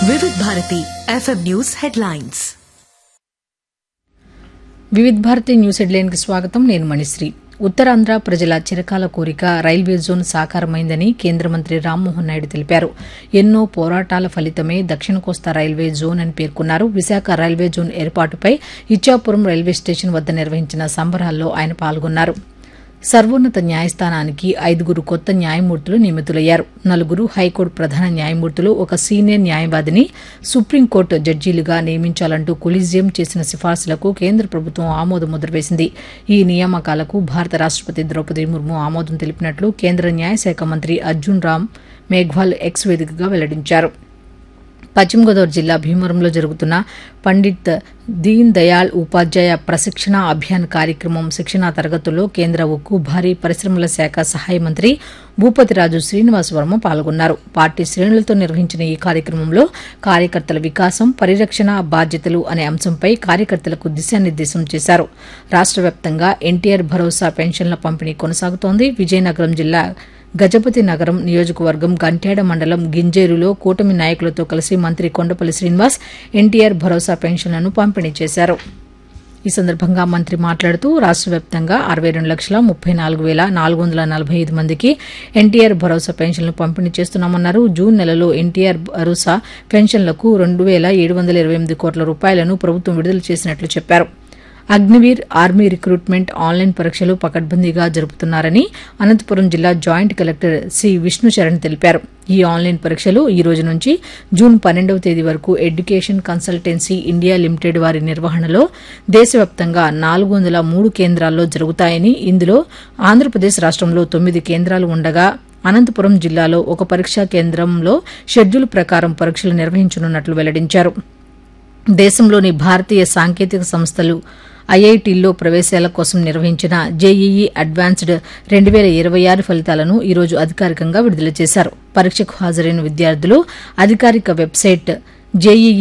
వివిధ Bharati FM news headlines Vividh Bharati news హెడ్లైన్కి స్వాగతం నేను మణిశ్రీ ఉత్తరాంధ్ర ప్రజల చిరకాల కోరిక రైల్వే జోన్ సాకారమైందని కేంద్ర మంత్రి రామ్మోహన్ నాయుడు తెలిపారు ఎన్నో పోరాటాల ఫలితమే దక్షిణ కోస్తా రైల్వే జోన్ అని పేర్కొన్నారు విశాఖ రైల్వే జోన్ ఏర్పాటుపై ఇచ్చాపురం రైల్వే స్టేషన్ వద్ద నిర్వహించిన సంబరాల్లో ఆయన పాల్గొన్నారు సర్వోన్నత న్యాయస్థానానికి ఐదుగురు కొత్త న్యాయమూర్తులు నియమితులయ్యారు నలుగురు హైకోర్టు ప్రధాన న్యాయమూర్తులు ఒక సీనియర్ న్యాయవాదిని సుప్రీంకోర్టు జడ్జీలుగా నియమించాలంటూ కొలీజియం చేసిన సిఫార్సులకు కేంద్ర ప్రభుత్వం ఆమోద ముద్ర వేసింది ఈ నియామకాలకు భారత రాష్టపతి ద్రౌపది ముర్ము ఆమోదం తెలిపినట్లు కేంద్ర న్యాయశాఖ మంత్రి అర్జున్ రామ్ మేఘ్వాల్ ఎక్స్ వేదికగా వెల్లడించారు పశ్చిమ గోదావరి జిల్లా భీమవరంలో జరుగుతున్న పండిత్ దీన్ దయాళ్ ఉపాధ్యాయ ప్రశిక్షణ అభియాన్ కార్యక్రమం శిక్షణా తరగతుల్లో కేంద్ర ఉక్కు భారీ పరిశ్రమల శాఖ సహాయ మంత్రి భూపతిరాజు శ్రీనివాస్ వర్మ పాల్గొన్నారు పార్టీ శ్రేణులతో నిర్వహించిన ఈ కార్యక్రమంలో కార్యకర్తల వికాసం పరిరక్షణ బాధ్యతలు అనే అంశంపై కార్యకర్తలకు దిశానిర్దేశం చేశారు రాష్ట వ్యాప్తంగా ఎన్టీఆర్ భరోసా పెన్షన్ల పంపిణీ కొనసాగుతోంది విజయనగరం జిల్లా గజపతి నగరం నియోజకవర్గం గంట్యాడ మండలం గింజేరులో కూటమి నాయకులతో కలిసి మంత్రి కొండపల్లి శ్రీనివాస్ ఎన్టీఆర్ భరోసా పెన్షన్లను పంపిణీ చేశారు ఈ సందర్భంగా మంత్రి మాట్లాడుతూ రాష్ట వ్యాప్తంగా అరవై రెండు లక్షల ముప్పై నాలుగు వేల నాలుగు వందల నలభై ఐదు మందికి ఎన్టీఆర్ భరోసా పెన్షన్లు పంపిణీ చేస్తున్నామన్నారు జూన్ నెలలో ఎన్టీఆర్ భరోసా పెన్షన్లకు రెండు వేల ఏడు వందల ఇరవై ఎనిమిది కోట్ల రూపాయలను ప్రభుత్వం విడుదల చేసినట్లు చెప్పారు అగ్నివీర్ ఆర్మీ రిక్రూట్మెంట్ ఆన్లైన్ పరీక్షలు పకడ్బందీగా జరుపుతున్నారని అనంతపురం జిల్లా జాయింట్ కలెక్టర్ సి విష్ణుచరణ్ తెలిపారు ఈ ఆన్లైన్ పరీక్షలు ఈ రోజు నుంచి జూన్ పన్నెండవ తేదీ వరకు ఎడ్యుకేషన్ కన్సల్టెన్సీ ఇండియా లిమిటెడ్ వారి నిర్వహణలో దేశవ్యాప్తంగా నాలుగు వందల మూడు కేంద్రాల్లో జరుగుతాయని ఇందులో ఆంధ్రప్రదేశ్ రాష్టంలో తొమ్మిది కేంద్రాలు ఉండగా అనంతపురం జిల్లాలో ఒక పరీక్షా కేంద్రంలో షెడ్యూల్ ప్రకారం పరీక్షలు నిర్వహించనున్నట్లు వెల్లడించారు దేశంలోని భారతీయ సాంకేతిక సంస్థలు ఐఐటీల్లో ప్రవేశాల కోసం నిర్వహించిన జేఈఈ అడ్వాన్స్డ్ రెండు వేల ఇరవై ఆరు ఫలితాలను ఈరోజు అధికారికంగా విడుదల చేశారు పరీక్షకు హాజరైన విద్యార్థులు అధికారిక వెబ్సైట్ జేఈఈ